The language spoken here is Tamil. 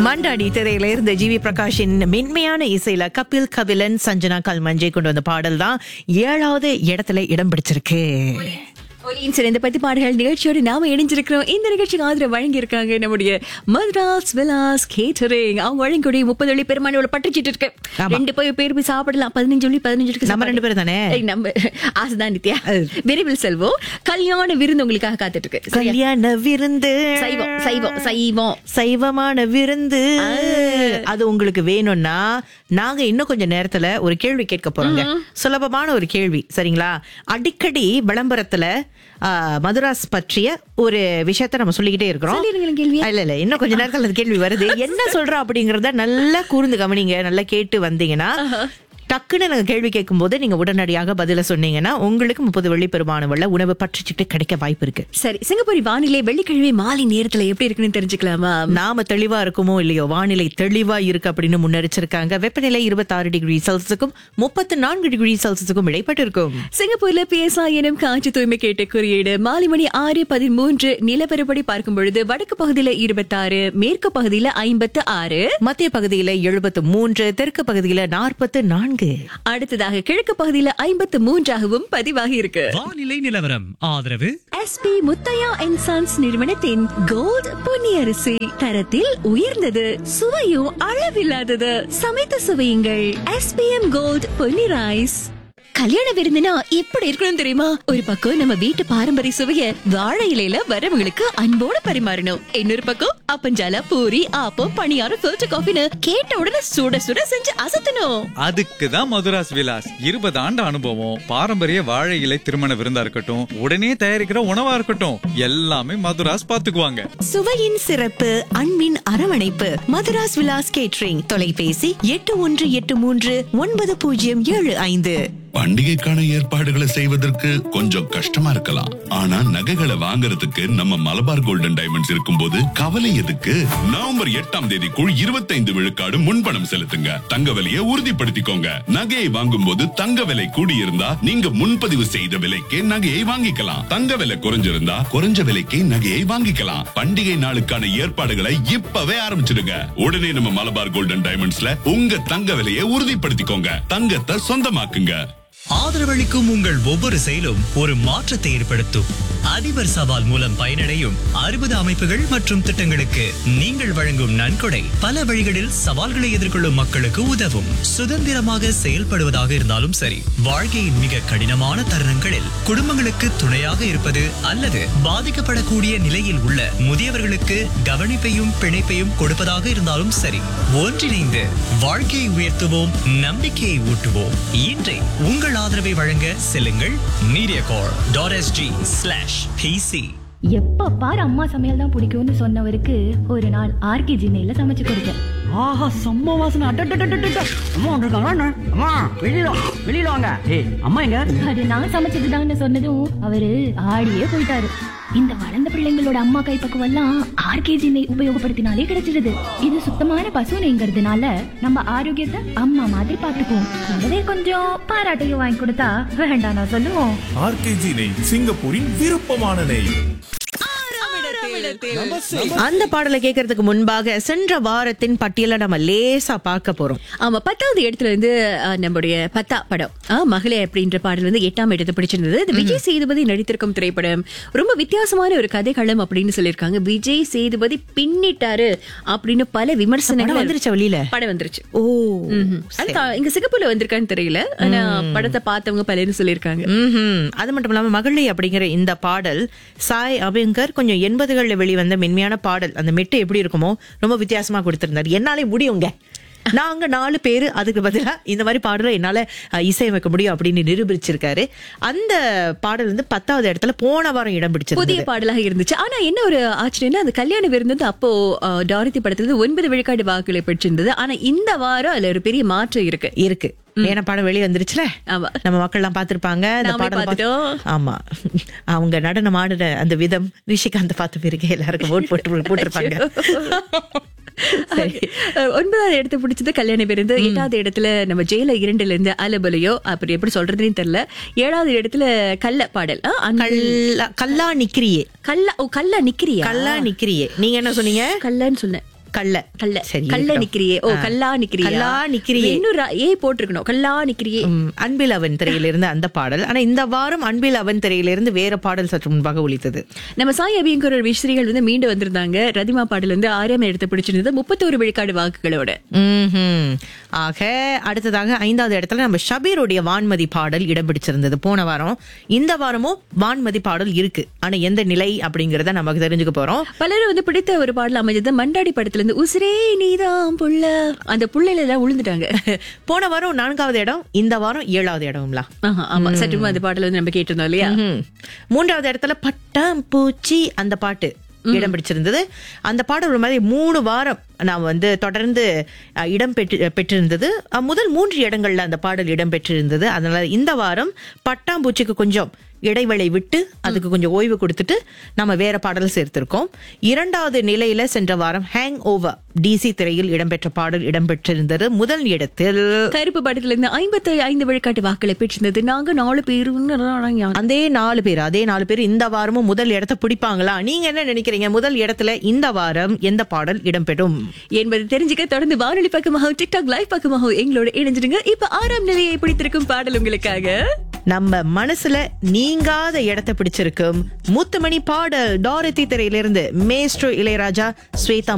மண்டாடி திரையில இருந்த ஜிவி பிரகாஷின் மென்மையான இசையில கபில் கபிலன் சஞ்சனா கல்மஞ்சை கொண்டு வந்த பாடல் தான் ஏழாவது இடத்துல இடம் பிடிச்சிருக்கு ஒலியின் சிறந்த பத்து பாடல்கள் நிகழ்ச்சியோடு நாம இணைஞ்சிருக்கிறோம் இந்த நிகழ்ச்சிக்கு ஆதரவு வழங்கி இருக்காங்க நம்முடைய மദ്രാസ് விலாஸ் கேட்டரிங் அவங்க வழங்கக்கூடிய முப்பது வழி பெருமானோட பட்டுச்சிட்டு இருக்கு ஆமா. ரெண்டு போய் பேர் போய் சாப்பிடலாம் பதினஞ்சு வழி பதினஞ்சு இருக்கு நம்ம ரெண்டு பேரும் தானே? ஏய், நம்ம ஆசைதான் நித்யா விரைவில் செல்வோம் கல்யாண விருந்து உங்களுக்காக காத்துட்டு இருக்கு சரியா? கல்யாண விருந்து சைவம் சைவம் சைவம் சைவமான விருந்து அது உங்களுக்கு வேணும்னா நாங்க இன்னும் கொஞ்ச நேரத்துல ஒரு கேள்வி கேட்க போறோங்க சுலபமான ஒரு கேள்வி சரிங்களா அடிக்கடி விளம்பரத்துல ஆ, மதுராஸ் பற்றிய ஒரு விஷயத்த நம்ம சொல்லிக்கிட்டே இருக்கிறோம் சொல்லிடுங்களேன் கேள்வியை. இல்ல இல்ல இன்னும் கொஞ்ச நேரத்துல அந்த கேள்வி வருது என்ன சொல்றோம் அப்படிங்கறத நல்லா கூர்ந்து கவனிங்க நல்லா கேட்டு வந்தீங்கன்னா டக்குன்னு நாங்க கேள்வி கேட்கும் போது நீங்க உடனடியாக பதில சொன்னீங்கன்னா உங்களுக்கு முப்பது வெள்ளி பெருமானவள்ள உணவு பற்றிச்சுட்டு கிடைக்க வாய்ப்பு இருக்கு சரி சிங்கப்பூர் வானிலை வெள்ளிக்கிழமை மாலை நேரத்துல எப்படி இருக்குன்னு தெரிஞ்சுக்கலாமா நாம தெளிவா இருக்குமோ இல்லையோ வானிலை தெளிவா இருக்கு அப்படின்னு முன்னெரிச்சிருக்காங்க வெப்பநிலை இருபத்தி ஆறு டிகிரி செல்சியஸுக்கும் முப்பத்தி நான்கு டிகிரி செல்சியஸுக்கும் இடைப்பட்டு இருக்கும் சிங்கப்பூர்ல பிஎஸ்ஐ எனும் காற்று தூய்மை கேட்ட குறியீடு மாலை மணி ஆறு பதிமூன்று நிலவரப்படி பார்க்கும் பொழுது வடக்கு பகுதியில இருபத்தாறு மேற்கு பகுதியில ஐம்பத்து ஆறு மத்திய பகுதியில எழுபத்து மூன்று தெற்கு பகுதியில நாற்பத்து நான்கு அடுத்ததாக கிழக்கு பகுதியில ஐம்பத்து மூன்றாகவும் பதிவாகி இருக்கு வானிலை நிலவரம் ஆதரவு எஸ்பி முத்தையா அண்ட் சன்ஸ் நிறுவனத்தின் கோல்ட் பொன்னி அரிசி தரத்தில் உயர்ந்தது சுவையும் அளவில்லாதது சமைத்து சுவையுங்கள் எஸ்பிஎம் கோல்ட் பொன்னி ரைஸ் கல்யாண விருந்துனா எப்படி இருக்கணும் தெரியுமா ஒரு பக்கம் நம்ம வீட்டு பாரம்பரிய சுவைய வாழை இலையில வரவங்களுக்கு அன்போட பரிமாறணும் இன்னொரு பக்கம் அப்பஞ்சால பூரி ஆப்பம் பணியாரம் ஃபில்டர் காஃபின்னு கேட்ட உடனே சுட சுட செஞ்சு அசத்தணும் அதுக்கு தான் மதுராஸ் விலாஸ் இருபது ஆண்டு அனுபவம் பாரம்பரிய வாழை இலை திருமண விருந்தா இருக்கட்டும் உடனே தயாரிக்கிற உணவா இருக்கட்டும் எல்லாமே மதுராஸ் பாத்துக்குவாங்க சுவையின் சிறப்பு அன்பின் அரவணைப்பு மதுராஸ் விலாஸ் கேட்ரிங் தொலைபேசி எட்டு ஒன்று எட்டு மூன்று ஒன்பது பூஜ்ஜியம் ஏழு ஐந்து பண்டிகைக்கான ஏற்பாடுகளை செய்வதற்கு கொஞ்சம் கஷ்டமா இருக்கலாம் ஆனா நகைகளை வாங்குறதுக்கு நம்ம மலபார் கோல்டன் டைமண்ட்ஸ் இருக்கும்போது கவலை எதுக்கு நவம்பர் எட்டாம் தேதிக்குள் இருபத்தைந்து விழுக்காடு முன்பணம் செலுத்துங்க தங்க விலையை உறுதிப்படுத்திக்கோங்க நகையை வாங்கும் போது தங்க விலை கூடியிருந்தா நீங்க முன்பதிவு செய்த விலைக்கே நகையை வாங்கிக்கலாம் தங்க விலை குறைஞ்சிருந்தா குறைஞ்ச விலைக்கே நகையை வாங்கிக்கலாம் பண்டிகை நாளுக்கான ஏற்பாடுகளை இப்பவே ஆரம்பிச்சிடுங்க உடனே நம்ம மலபார் கோல்டன் டைமண்ட்ஸ்ல உங்க தங்க விலையை உறுதிப்படுத்திக்கோங்க தங்கத்தை சொந்தமாக்குங்க ஆதரவளிக்கும் உங்கள் ஒவ்வொரு செயலும் ஒரு மாற்றத்தை ஏற்படுத்தும் அதிபர் சவால் மூலம் பயனடையும் அறுபது அமைப்புகள் மற்றும் திட்டங்களுக்கு நீங்கள் வழங்கும் நன்கொடை பல வழிகளில் சவால்களை எதிர்கொள்ளும் மக்களுக்கு உதவும் சுதந்திரமாக செயல்படுவதாக இருந்தாலும் சரி வாழ்க்கையின் மிக கடினமான தருணங்களில் குடும்பங்களுக்கு துணையாக இருப்பது அல்லது பாதிக்கப்படக்கூடிய நிலையில் உள்ள முதியவர்களுக்கு கவனிப்பையும் பிணைப்பையும் கொடுப்பதாக இருந்தாலும் சரி ஒன்றிணைந்து வாழ்க்கையை உயர்த்துவோம் நம்பிக்கையை ஊட்டுவோம் இன்றை உங்கள் ஆதரவை வழங்க செல்லுங்கள் media car dot SG slash PC எப்ப பாரு அம்மா சமையல் தான் பிடிக்கும்னு சொன்னவருக்கு ஒரு நாள் ஆர்கே ஜினையில சமைச்சு கொடுத்தேன் ஆஹா செம்ம வாசனை அட்டட்டட்டட்டட்ட அம்மா வந்திருக்காங்களா என்ன? அம்மா வெளியில வா, வெளியில வாங்க ஏய் அம்மா எங்க அது நான் சமைச்சதுதான்னு சொன்னதும் அவரு ஆடியே போயிட்டாரு இந்த வளர்ந்த பிள்ளைங்களோட அம்மா கைப்பக்குவம் எல்லாம் ஆர்கேஜி நெய் உபயோகப்படுத்தினாலே கிடைச்சிடுது இது சுத்தமான பசு நெய்ங்கிறதுனால நம்ம ஆரோக்கியத்தை அம்மா மாதிரி பாத்துக்குவோம் கூடவே கொஞ்சம் பாராட்டையும் வாங்கி கொடுத்தா வேண்டாம் நான் சொல்லுவோம் ஆர்கேஜி நெய் சிங்கப்பூரின் விருப்பமான நெய் அந்த பாடலை கேட்கறதுக்கு முன்பாக சென்ற வாரத்தின் பட்டியலை நம்ம லேசா பார்க்க போறோம் ஆமா பத்தாவது இடத்துல இருந்து அஹ், நம்முடைய பத்தா படம் ஆ, மகளே அப்படின்ற பாடல் வந்து எட்டாம் இடத்தை பிடிச்சிருந்தது இது விஜய் சேதுபதி நடித்திருக்கும் திரைப்படம் ரொம்ப வித்தியாசமான ஒரு கதைக்களம் அப்படின்னு சொல்லியிருக்காங்க விஜய் சேதுபதி பின்னிட்டாரு அப்படின்னு பல படம் விமர்சனங்கள் வந்துருச்சா வெளியில படம் வந்துருச்சு ஓ ம்ஹும். அது தா- இங்க சிங்கப்பூர்ல வந்திருக்கான்னு தெரியல ஆனா படத்தை பார்த்தவங்க பலரும் சொல்லியிருக்காங்க ம்ஹும். அது மட்டும் இல்லாம மகளி அப்படிங்கிற இந்த பாடல் சாய் அபிங்கர் கொஞ்சம் எண்பதுகள்ல வெளிவந்த மென்மையான பாடல் அந்த மெட்டு எப்படி இருக்குமோ ரொம்ப வித்தியாசமா கொடுத்திருந்தாரு என்னாலே முடியுங்க நாங்க நாலு பேரு அதுக்கு பதிலா இந்த மாதிரி பாடலை என்னால அஹ், இசையமைக்க முடியும் அப்படின்னு நிரூபிச்சிருக்காரு அந்த பாடல் வந்து பத்தாவது இடத்துல போன வாரம் இடம் புதிய பிடிச்சிருந்தது பாடலாக இருந்துச்சு ஆனா என்ன ஒரு ஆச்சரியம்னா அந்த கல்யாண விருந்து வந்து அப்போ அஹ், டாரதி படத்துல இருந்து ஒன்பது விழுக்காடு வாக்குகளை பெற்றிருந்தது ஆனா இந்த வாரம் அதுல ஒரு பெரிய மாற்றம் இருக்கு இருக்கு ஏன்னா படம் வெளியே வந்துருச்சுல ஆமா. நம்ம மக்கள் எல்லாம் பாத்திருப்பாங்க அந்த நாமே பாடல் பார்த்து- பார்த்துட்டோம். ஆமா அவங்க நடனம் ஆடுன அந்த விதம் ரிஷிகாந்த் பார்த்த பிறகு எல்லாருக்கும் ஓட் போட்டு போட்டிருப்பாங்க சரி. அஹ், ஒன்பதாவது இடத்தை பிடிச்சது கல்யாண விருந்து எட்டாவது இடத்துல நம்ம ஜெயில இரண்டுல இருந்து அலபலையோ அப்படி எப்படி சொல்றதுன்னு தெரியல ஏழாவது இடத்துல கள்ள பாடல் ஆ, அன்பு- கல்லா கல்லா நிக்கிறியே கல்லா ஓ கல்லா நிக்கிறியா கல்லா நிக்கிறியே நீங்க என்ன சொன்னீங்க கல்லன்னு சொன்னேன் கள்ள கல்ல சரி கல்ல இருக்கட்டும். நிக்கிறியே ஓ ஆ. கல்லா நிக்கிறியே கல்லா நிக்கிறியே. இன்னொரு ஏ போட்டிருக்கணும் கல்லா நிக்கிறியே ம், அன்பில் அவன் திரையிலிருந்து அந்த பாடல் ஆனா இந்த வாரம் அன்பில் அவன் திரையிலிருந்து வேற பாடல் சற்று முன்பாக ஒலித்தது நம்ம சாய் அபியங்கர் விஸ்ரீகள் வந்து மீண்டு வந்திருந்தாங்க ரதிமா பாடல் வந்து ஆறாம் இடத்தை பிடிச்சிருந்தது முப்பத்தோரு விழுக்காடு வாக்குகளோட ம்ஹும். ஆக அடுத்ததாக ஐந்தாவது இடத்துல நம்ம ஷபீருடைய வான்மதி பாடல் இடம் பிடிச்சிருந்தது போன வாரம் இந்த வாரமும் வான்மதி பாடல் இருக்கு ஆனா எந்த நிலை அப்படிங்கறத நமக்கு தெரிஞ்சுக்க போறோம் பலரும் வந்து பிடித்த ஒரு பாடல் அமைஞ்சது மண்டாடி படத்துல இருந்து உசிரே நீதான் புள்ள அந்த புள்ளையில எல்லாம் விழுந்துட்டாங்க போன வாரம் நான்காவது இடம் இந்த வாரம் ஏழாவது இடம்ல ஆஹா, ஆமா சற்று அந்த பாடல் வந்து நம்ம கேட்டிருந்தோம் இல்லையா ம்ஹும். மூன்றாவது இடத்துல பட்டாம் பூச்சி அந்த பாட்டு இடம் பிடிச்சிருந்தது அந்த பாடல் ஒரு மாதிரி மூணு வாரம் நான் வந்து தொடர்ந்து அஹ், இடம் பெற்று பெற்றிருந்தது அஹ், முதல் மூன்று இடங்கள்ல அந்த பாடல் இடம் பெற்றிருந்தது அதனால இந்த வாரம் பட்டாம்பூச்சிக்கு கொஞ்சம் இடைவேளை விட்டு அதுக்கு கொஞ்சம் ஓய்வு கொடுத்துட்டு நம்ம வேற பாடல் சேர்த்திருக்கோம் இரண்டாவது நிலையில சென்ற வாரம் ஹேங் ஓவர் டிசி திரையில் இடம்பெற்ற பாடல் இடம்பெற்றிருந்தது முதல் இடத்தில் கருப்பு படத்துல இருந்து ஐம்பத்தி ஐந்து விழுக்காட்டு வாக்களை பெற்றிருந்தது நாங்க நாலு பேரும் அதே நாலு பேர் அதே நாலு பேர் இந்த வாரமும் முதல் இடத்தை பிடிப்பாங்களா நீங்க என்ன நினைக்கிறீங்க முதல் இடத்துல இந்த வாரம் எந்த பாடல் இடம்பெறும் என்பது தெரிஞ்சுக்க தொடர்ந்து வானொலி பக்கமாகவும் டிக்டாக் லைவ் பக்கமாகவும் எங்களோட இணைஞ்சிடுங்க இப்ப ஆறாம் நிலையை பிடித்திருக்கும் பாடல் உங்களுக்காக நம்ம மனசுல நீங்காத இடத்தை பிடிச்சிருக்கும் முத்துமணி பாடல் டாரதி திரையிலிருந்து மேஸ்ட்ரோ இளையராஜா ஸ்வேதா